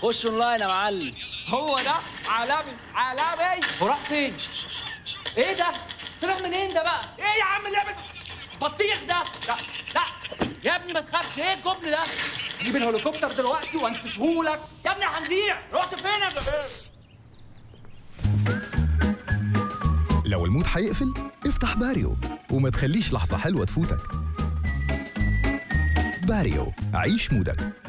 خش اونلاين يا معلم هو ده عالمي عالمي وراح فين؟ ايه ده؟ طلع منين ده بقى؟ ايه يا عم اللعبه بطيخ ده لا لا يا ابني ما تخافش ايه الجبن ده؟ جيب الهليكوبتر دلوقتي وانسفهولك يا ابني هنضيع رحت فين يا جماعه؟ لو المود هيقفل افتح باريو وما تخليش لحظة حلوة تفوتك باريو عيش مودك